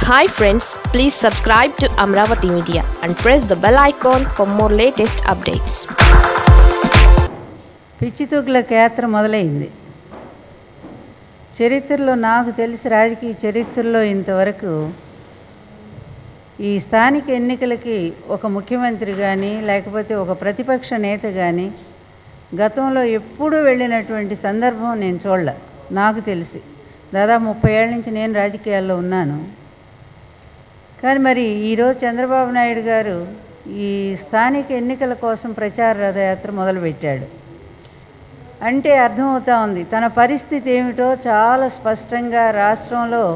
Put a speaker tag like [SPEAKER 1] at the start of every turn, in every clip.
[SPEAKER 1] hi friends please subscribe to Amaravati media and press the bell icon for more latest updates
[SPEAKER 2] పిచ్చి తుగ్లక్ యాత్ర మొదలైంది చరిత్రలో నాకు తెలిసి రాజకీయ చరిత్రలో ఇంతవరకు ఈ స్థానిక ఎన్నికలకి ఒక ముఖ్యమంత్రి కానీ లేకపోతే ఒక ప్రతిపక్ష నేత కానీ గతంలో ఎప్పుడూ వెళ్ళినటువంటి సందర్భం నేను చూడలే నాకు తెలిసి దాదాపు ముప్పై ఏళ్ళ నుంచి నేను రాజకీయాల్లో ఉన్నాను కానీ మరి ఈరోజు చంద్రబాబు నాయుడు గారు ఈ స్థానిక ఎన్నికల కోసం ప్రచార రథయాత్ర మొదలుపెట్టాడు అంటే అర్థమవుతా ఉంది తన పరిస్థితి ఏమిటో చాలా స్పష్టంగా రాష్ట్రంలో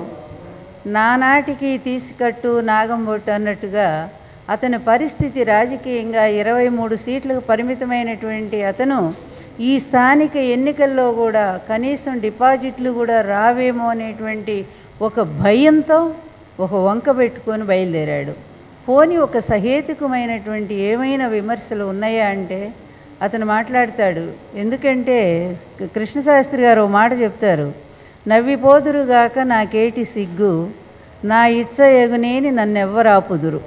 [SPEAKER 2] నానాటికి తీసుకట్టు నాగంబొట్టు అన్నట్టుగా అతని పరిస్థితి రాజకీయంగా ఇరవై మూడు సీట్లకు పరిమితమైనటువంటి అతను ఈ స్థానిక ఎన్నికల్లో కూడా కనీసం డిపాజిట్లు కూడా రావేమో అనేటువంటి ఒక భయంతో ఒక వంక పెట్టుకొని బయలుదేరాడు పోని ఒక సహేతుకమైనటువంటి ఏమైనా విమర్శలు ఉన్నాయా అంటే అతను మాట్లాడతాడు ఎందుకంటే కృష్ణశాస్త్రి గారు ఓ మాట చెప్తారు నవ్విపోదురుగాక నాకేటి సిగ్గు నా ఇచ్చ ఎగునేని నన్నెవ్వరాపుదురు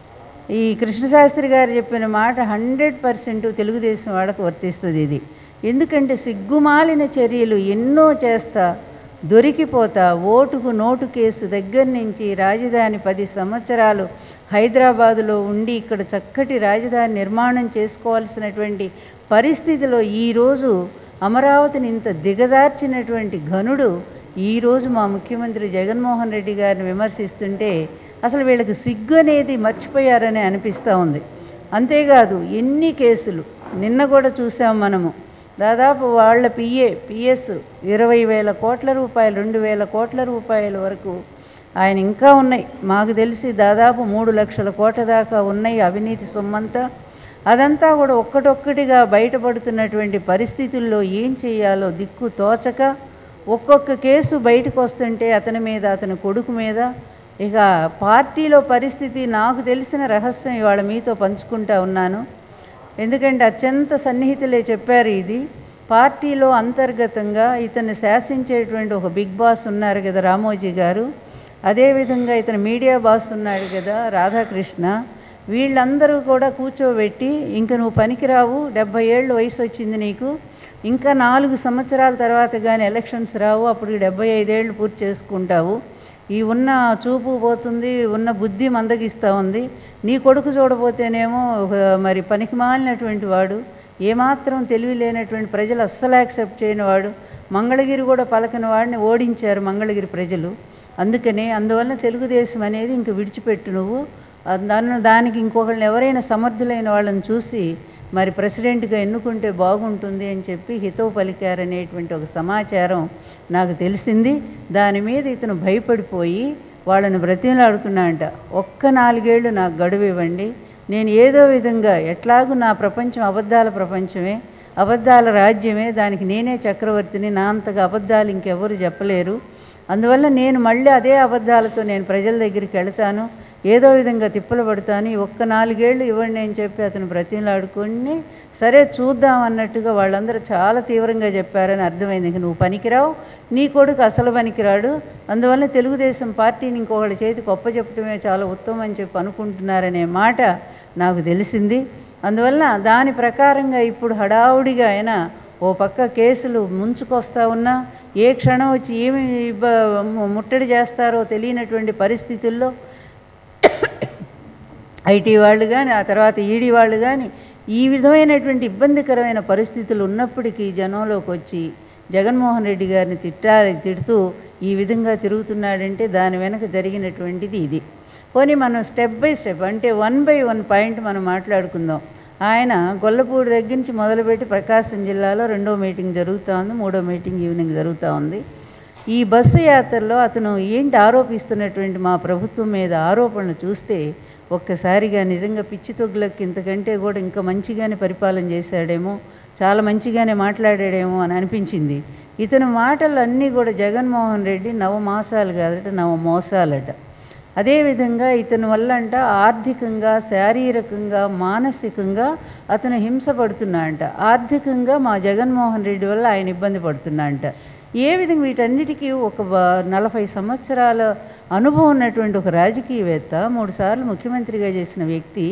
[SPEAKER 2] ఈ కృష్ణశాస్త్రి గారు చెప్పిన మాట హండ్రెడ్ పర్సెంట్ తెలుగుదేశం వాళ్ళకు వర్తిస్తుంది ఇది ఎందుకంటే సిగ్గుమాలిన చర్యలు ఎన్నో చేస్తా దొరికిపోతా ఓటుకు నోటు కేసు దగ్గర నుంచి రాజధాని పది సంవత్సరాలు హైదరాబాదులో ఉండి ఇక్కడ చక్కటి రాజధాని నిర్మాణం చేసుకోవాల్సినటువంటి పరిస్థితిలో ఈరోజు అమరావతిని ఇంత దిగజార్చినటువంటి ఘనుడు ఈరోజు మా ముఖ్యమంత్రి జగన్మోహన్ రెడ్డి గారిని విమర్శిస్తుంటే అసలు వీళ్ళకి సిగ్గు అనేది మర్చిపోయారని అనిపిస్తూ ఉంది అంతేకాదు ఎన్ని కేసులు నిన్న కూడా చూసాం మనము దాదాపు వాళ్ళ పిఏ పిఎస్ ఇరవై వేల కోట్ల రూపాయలు రెండు వేల కోట్ల రూపాయల వరకు ఆయన ఇంకా ఉన్నాయి మాకు తెలిసి దాదాపు మూడు లక్షల కోట్ల దాకా ఉన్నాయి అవినీతి సొమ్మంతా అదంతా కూడా ఒక్కటొక్కటిగా బయటపడుతున్నటువంటి పరిస్థితుల్లో ఏం చేయాలో దిక్కు తోచక ఒక్కొక్క కేసు బయటకు వస్తుంటే అతని మీద అతని కొడుకు మీద ఇక పార్టీలో పరిస్థితి నాకు తెలిసిన రహస్యం ఇవాళ మీతో పంచుకుంటా ఉన్నాను ఎందుకంటే అత్యంత సన్నిహితులే చెప్పారు ఇది పార్టీలో అంతర్గతంగా ఇతన్ని శాసించేటువంటి ఒక బిగ్ బాస్ ఉన్నారు కదా రామోజీ గారు అదేవిధంగా ఇతను మీడియా బాస్ ఉన్నాడు కదా రాధాకృష్ణ వీళ్ళందరూ కూడా కూర్చోబెట్టి ఇంక నువ్వు పనికిరావు డెబ్భై ఏళ్ళు వయసు వచ్చింది నీకు ఇంకా నాలుగు సంవత్సరాల తర్వాత కానీ ఎలక్షన్స్ రావు అప్పుడు డెబ్బై ఐదేళ్ళు పూర్తి చేసుకుంటావు ఈ ఉన్న చూపు పోతుంది ఉన్న బుద్ధి మందగిస్తూ ఉంది నీ కొడుకు చూడబోతేనేమో ఒక మరి పనికిమాలినటువంటి వాడు ఏమాత్రం తెలివి లేనటువంటి ప్రజలు అస్సలు యాక్సెప్ట్ చేయని వాడు మంగళగిరి కూడా పలకని వాడిని ఓడించారు మంగళగిరి ప్రజలు అందుకనే అందువల్ల తెలుగుదేశం అనేది ఇంక విడిచిపెట్టు నువ్వు దాన్ని దానికి ఇంకొకళ్ళని ఎవరైనా సమర్థులైన వాళ్ళని చూసి మరి ప్రెసిడెంట్గా ఎన్నుకుంటే బాగుంటుంది అని చెప్పి హితవు పలికారనేటువంటి ఒక సమాచారం నాకు తెలిసింది దాని మీద ఇతను భయపడిపోయి వాళ్ళని బ్రతిమలాడుతున్నాడంట ఒక్క నాలుగేళ్లు నాకు గడువు ఇవ్వండి నేను ఏదో విధంగా ఎట్లాగూ నా ప్రపంచం అబద్ధాల ప్రపంచమే అబద్ధాల రాజ్యమే దానికి నేనే చక్రవర్తిని నా అంతగా అబద్ధాలు ఇంకెవరు చెప్పలేరు అందువల్ల నేను మళ్ళీ అదే అబద్ధాలతో నేను ప్రజల దగ్గరికి వెళతాను ఏదో విధంగా తిప్పలు పడతాను ఈ ఒక్క నాలుగేళ్ళు ఇవ్వండి అని చెప్పి అతను బ్రతిమలాడుకొని సరే చూద్దాం అన్నట్టుగా వాళ్ళందరూ చాలా తీవ్రంగా చెప్పారని అర్థమైంది ఇంక నువ్వు పనికిరావు నీ కొడుకు అసలు పనికిరాడు అందువల్ల తెలుగుదేశం పార్టీని ఇంకొకళ్ళ చేతికి ఒప్ప చెప్పడమే చాలా ఉత్తమం అని చెప్పి అనుకుంటున్నారనే మాట నాకు తెలిసింది అందువల్ల దాని ప్రకారంగా ఇప్పుడు హడావుడిగా అయినా ఓ పక్క కేసులు ముంచుకొస్తా ఉన్నా ఏ క్షణం వచ్చి ఏమి ఇబ్బ ముట్టడి చేస్తారో తెలియనటువంటి పరిస్థితుల్లో ఐటీ వాళ్ళు కానీ ఆ తర్వాత ఈడీ వాళ్ళు కానీ ఈ విధమైనటువంటి ఇబ్బందికరమైన పరిస్థితులు ఉన్నప్పటికీ జనంలోకి వచ్చి జగన్మోహన్ రెడ్డి గారిని తిట్టాలి తిడుతూ ఈ విధంగా తిరుగుతున్నాడంటే దాని వెనక జరిగినటువంటిది ఇది పోనీ మనం స్టెప్ బై స్టెప్ అంటే వన్ బై వన్ పాయింట్ మనం మాట్లాడుకుందాం ఆయన గొల్లపూడి దగ్గర నుంచి మొదలుపెట్టి ప్రకాశం జిల్లాలో రెండో మీటింగ్ జరుగుతూ ఉంది మూడో మీటింగ్ ఈవినింగ్ జరుగుతూ ఉంది ఈ బస్సు యాత్రలో అతను ఏంటి ఆరోపిస్తున్నటువంటి మా ప్రభుత్వం మీద ఆరోపణలు చూస్తే ఒక్కసారిగా నిజంగా పిచ్చి తొగ్గులకి ఇంతకంటే కూడా ఇంకా మంచిగానే పరిపాలన చేశాడేమో చాలా మంచిగానే మాట్లాడాడేమో అని అనిపించింది ఇతని మాటలు అన్నీ కూడా జగన్మోహన్ రెడ్డి నవమాసాలు కాదట నవ మోసాలట అదేవిధంగా ఇతని వల్ల అంట ఆర్థికంగా శారీరకంగా మానసికంగా అతను హింస పడుతున్నాడంట ఆర్థికంగా మా జగన్మోహన్ రెడ్డి వల్ల ఆయన ఇబ్బంది పడుతున్నాడంట ఏ విధంగా వీటన్నిటికీ ఒక వ- నలభై సంవత్సరాల అనుభవం ఉన్నటువంటి ఒక రాజకీయవేత్త మూడుసార్లు ముఖ్యమంత్రిగా చేసిన వ్యక్తి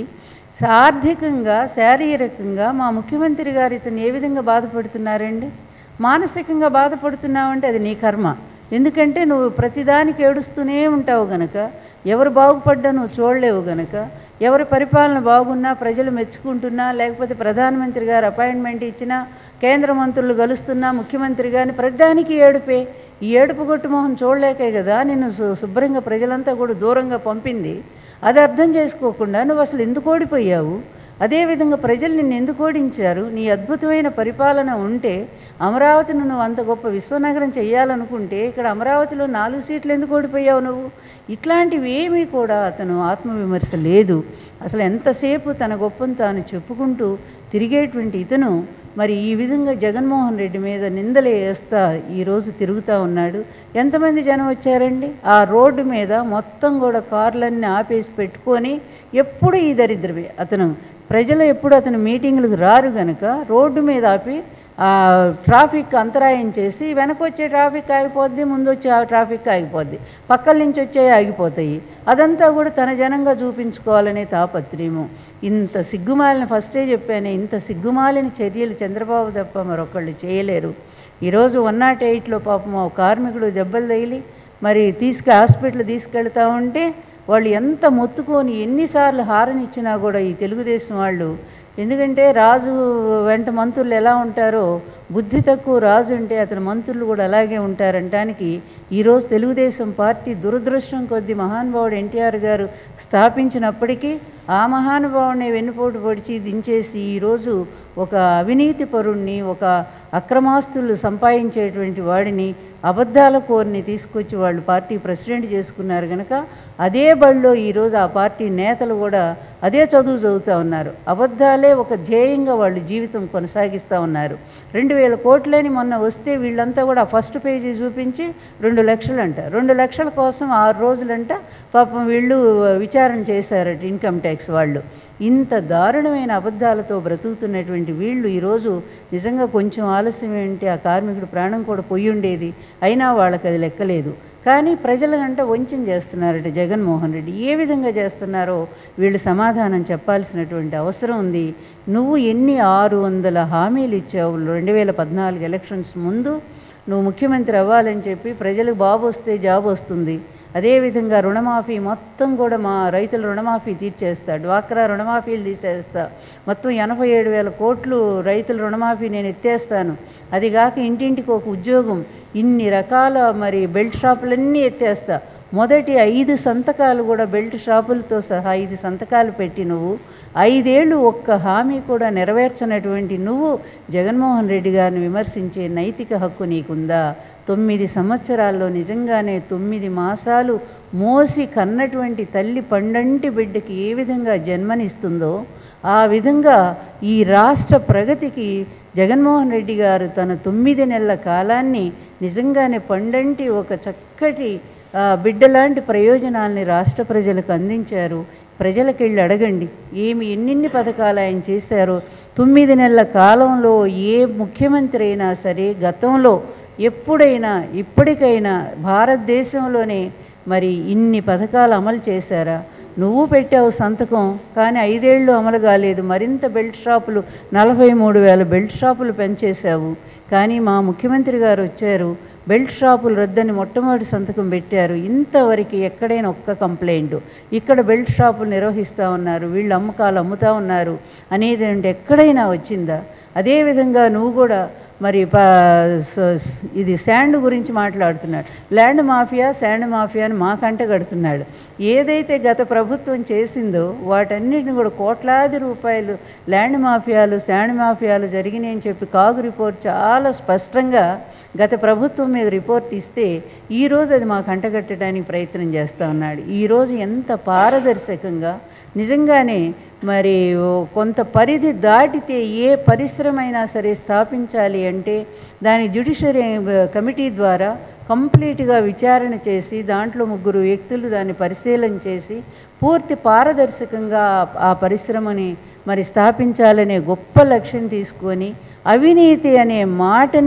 [SPEAKER 2] ఆర్థికంగా శారీరకంగా మా ముఖ్యమంత్రి గారు ఇతను ఏ విధంగా బాధపడుతున్నారండి మానసికంగా బాధపడుతున్నావంటే అది నీ కర్మ ఎందుకంటే నువ్వు ప్రతిదానికి ఏడుస్తూనే ఉంటావు గనక ఎవరు బాగుపడ్డా నువ్వు చూడలేవు గనక ఎవరి పరిపాలన బాగున్నా ప్రజలు మెచ్చుకుంటున్నా లేకపోతే ప్రధానమంత్రి గారు అపాయింట్మెంట్ ఇచ్చినా కేంద్ర మంత్రులు కలుస్తున్నా ముఖ్యమంత్రి గారిని ప్రతిదానికి ఏడుపే ఈ ఏడుపు కొట్టు మొహం చూడలేకే కదా నిన్ను శు- శుభ్రంగా ప్రజలంతా కూడా దూరంగా పంపింది అది అర్థం చేసుకోకుండా నువ్వు అసలు ఎందుకు ఓడిపోయావు అదేవిధంగా ప్రజలు నిన్ను ఎందుకు ఓడించారు నీ అద్భుతమైన పరిపాలన ఉంటే అమరావతిని నువ్వు అంత గొప్ప విశ్వనగరం చేయాలనుకుంటే ఇక్కడ అమరావతిలో నాలుగు సీట్లు ఎందుకు ఓడిపోయావు నువ్వు ఇట్లాంటివి ఏమీ కూడా అతను ఆత్మవిమర్శ లేదు అసలు ఎంతసేపు తన గొప్పను తాను చెప్పుకుంటూ తిరిగేటువంటి ఇతను మరి ఈ విధంగా జగన్మోహన్ రెడ్డి మీద నిందలు వేస్తా ఈరోజు తిరుగుతూ ఉన్నాడు ఎంతమంది జనం వచ్చారండి ఆ రోడ్డు మీద మొత్తం కూడా కార్లన్నీ ఆపేసి పెట్టుకొని ఎప్పుడు ఈ దరిద్రమే అతను ప్రజలు ఎప్పుడు అతను మీటింగులకు రారు గనక రోడ్డు మీద ఆపి ఆ ట్రాఫిక్ అంతరాయం చేసి వెనక వచ్చే ట్రాఫిక్ ఆగిపోద్ది ముందు వచ్చే ఆ ట్రాఫిక్ ఆగిపోద్ది పక్కల నుంచి వచ్చే ఆగిపోతాయి అదంతా కూడా తన జనంగా చూపించుకోవాలనే తాపత్రయము ఇంత సిగ్గుమాలిన ఫస్టే చెప్పాను ఇంత సిగ్గుమాలిన చర్యలు చంద్రబాబు తప్ప మరొకళ్ళు చేయలేరు ఈరోజు వన్ నాట్ ఎయిట్లో పాపం ఓ కార్మికుడు దెబ్బలు తగిలి మరి తీసుకు హాస్పిటల్ తీసుకెళ్తా ఉంటే వాళ్ళు ఎంత మొత్తుకొని ఎన్నిసార్లు హారన్ ఇచ్చినా కూడా ఈ తెలుగుదేశం వాళ్ళు ఎందుకంటే రాజు వెంట మంత్రులు ఎలా ఉంటారో బుద్ధి తక్కువ రాజు ఉంటే అతని మంత్రులు కూడా అలాగే ఉంటారంటానికి ఈరోజు తెలుగుదేశం పార్టీ దురదృష్టం కొద్దీ మహానుభావుడు ఎన్టీఆర్ గారు స్థాపించినప్పటికీ ఆ మహానుభావుని వెన్నుపోటు పొడిచి దించేసి ఈరోజు ఒక అవినీతి పరుణ్ణి ఒక అక్రమాస్తులు సంపాదించేటువంటి వాడిని అబద్ధాల కోరిని తీసుకొచ్చి వాళ్ళు పార్టీ ప్రెసిడెంట్ చేసుకున్నారు కనుక అదే బడిలో ఈరోజు ఆ పార్టీ నేతలు కూడా అదే చదువు చదువుతూ ఉన్నారు అబద్ధాలే ఒక ధ్యేయంగా వాళ్ళు జీవితం కొనసాగిస్తూ ఉన్నారు రెండు వేల కోట్లని మొన్న వస్తే వీళ్ళంతా కూడా ఫస్ట్ పేజీ చూపించి రెండు లక్షలంట రెండు లక్షల కోసం ఆరు రోజులంట పాపం వీళ్ళు విచారణ చేశారట ఇన్కమ్ ట్యాక్స్ వాళ్ళు ఇంత దారుణమైన అబద్ధాలతో బ్రతుకుతున్నటువంటి వీళ్ళు ఈరోజు నిజంగా కొంచెం ఆలస్యం ఏంటి ఆ కార్మికుడు ప్రాణం కూడా పొయ్యి ఉండేది అయినా వాళ్ళకి అది లెక్కలేదు కానీ ప్రజలకంట వంచన చేస్తున్నారట జగన్మోహన్ రెడ్డి ఏ విధంగా చేస్తున్నారో వీళ్ళు సమాధానం చెప్పాల్సినటువంటి అవసరం ఉంది నువ్వు ఎన్ని ఆరు వందల హామీలు ఇచ్చావు రెండు వేల పద్నాలుగు ఎలక్షన్స్ ముందు నువ్వు ముఖ్యమంత్రి అవ్వాలని చెప్పి ప్రజలకు బాబు వస్తే జాబ్ వస్తుంది అదేవిధంగా రుణమాఫీ మొత్తం కూడా మా రైతుల రుణమాఫీ తీర్చేస్తా డ్వాక్రా రుణమాఫీలు తీసేస్తా మొత్తం ఎనభై ఏడు వేల కోట్లు రైతుల రుణమాఫీ నేను ఎత్తేస్తాను అది కాక ఇంటింటికి ఒక ఉద్యోగం ఇన్ని రకాల మరి బెల్ట్ షాపులన్నీ ఎత్తేస్తా మొదటి ఐదు సంతకాలు కూడా బెల్ట్ షాపులతో సహా ఐదు సంతకాలు పెట్టి నువ్వు ఐదేళ్లు ఒక్క హామీ కూడా నెరవేర్చనటువంటి నువ్వు జగన్మోహన్ రెడ్డి గారిని విమర్శించే నైతిక హక్కు నీకుందా తొమ్మిది సంవత్సరాల్లో నిజంగానే తొమ్మిది మాసాలు మోసి కన్నటువంటి తల్లి పండంటి బిడ్డకి ఏ విధంగా జన్మనిస్తుందో ఆ విధంగా ఈ రాష్ట్ర ప్రగతికి జగన్మోహన్ రెడ్డి గారు తన తొమ్మిది నెలల కాలాన్ని నిజంగానే పండంటి ఒక చక్కటి ఆ, బిడ్డలాంటి ప్రయోజనాల్ని రాష్ట్ర ప్రజలకు అందించారు ప్రజలకు వెళ్ళి అడగండి ఏమి ఎన్నెన్ని పథకాలు ఆయన చేశారో తొమ్మిది నెలల కాలంలో ఏ ముఖ్యమంత్రి అయినా సరే గతంలో ఎప్పుడైనా ఇప్పటికైనా భారతదేశంలోనే మరి ఇన్ని పథకాలు అమలు చేశారా నువ్వు పెట్టావు సంతకం కానీ ఐదేళ్ళు అమలు కాలేదు మరింత బెల్ట్ షాపులు నలభై మూడు వేల బెల్ట్ షాపులు పెంచేశావు కానీ మా ముఖ్యమంత్రి గారు వచ్చారు బెల్ట్ షాపులు రద్దని మొట్టమొదటి సంతకం పెట్టారు ఇంతవరకు ఎక్కడైనా ఒక్క కంప్లైంట్ ఇక్కడ బెల్ట్ షాపులు నిర్వహిస్తూ ఉన్నారు వీళ్ళు అమ్మకాలు అమ్ముతా ఉన్నారు అనేది అంటే ఎక్కడైనా వచ్చిందా అదేవిధంగా నువ్వు కూడా మరి ప- స- స్- ఇది శాండ్ గురించి మాట్లాడుతున్నాడు ల్యాండ్ మాఫియా శాండ్ మాఫియా అని మాకంట కడుతున్నాడు ఏదైతే గత ప్రభుత్వం చేసిందో వాటన్నిటిని కూడా కోట్లాది రూపాయలు ల్యాండ్ మాఫియాలు శాండ్ మాఫియాలు జరిగినాయి అని చెప్పి కాగు రిపోర్ట్ చాలా స్పష్టంగా గత ప్రభుత్వం మీద రిపోర్ట్ ఇస్తే ఈరోజు అది మాకు అంటగట్టడానికి ప్రయత్నం చేస్తూ ఉన్నాడు ఈరోజు ఎంత పారదర్శకంగా నిజంగానే మరి ఓ కొంత పరిధి దాటితే ఏ పరిశ్రమ అయినా సరే స్థాపించాలి అంటే దాని జ్యుడిషియరీ కమిటీ ద్వారా కంప్లీట్గా విచారణ చేసి దాంట్లో ముగ్గురు వ్యక్తులు దాన్ని పరిశీలన చేసి పూర్తి పారదర్శకంగా ఆ- ఆ పరిశ్రమని మరి స్థాపించాలనే గొప్ప లక్ష్యం తీసుకొని అవినీతి అనే మాటని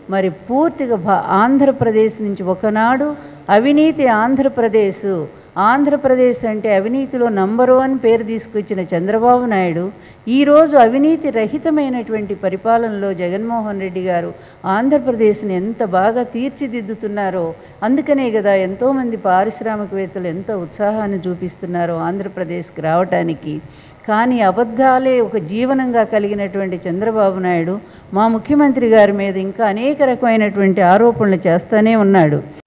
[SPEAKER 2] మరి పూర్తిగా భా- ఆంధ్రప్రదేశ్ నుంచి ఒకనాడు అవినీతి ఆంధ్రప్రదేశ్ ఆంధ్రప్రదేశ్ అంటే అవినీతిలో నంబర్ వన్ పేరు తీసుకొచ్చిన చంద్రబాబు నాయుడు ఈరోజు అవినీతి రహితమైనటువంటి పరిపాలనలో జగన్మోహన్ రెడ్డి గారు ఆంధ్రప్రదేశ్ని ఎంత బాగా తీర్చిదిద్దుతున్నారో అందుకనే కదా ఎంతోమంది పారిశ్రామికవేత్తలు ఎంత ఉత్సాహాన్ని చూపిస్తున్నారో ఆంధ్రప్రదేశ్కి రావటానికి కానీ అబద్ధాలే ఒక జీవనంగా కలిగినటువంటి చంద్రబాబు నాయుడు మా ముఖ్యమంత్రి గారి మీద ఇంకా అనేక రకమైనటువంటి ఆరోపణలు చేస్తూనే ఉన్నాడు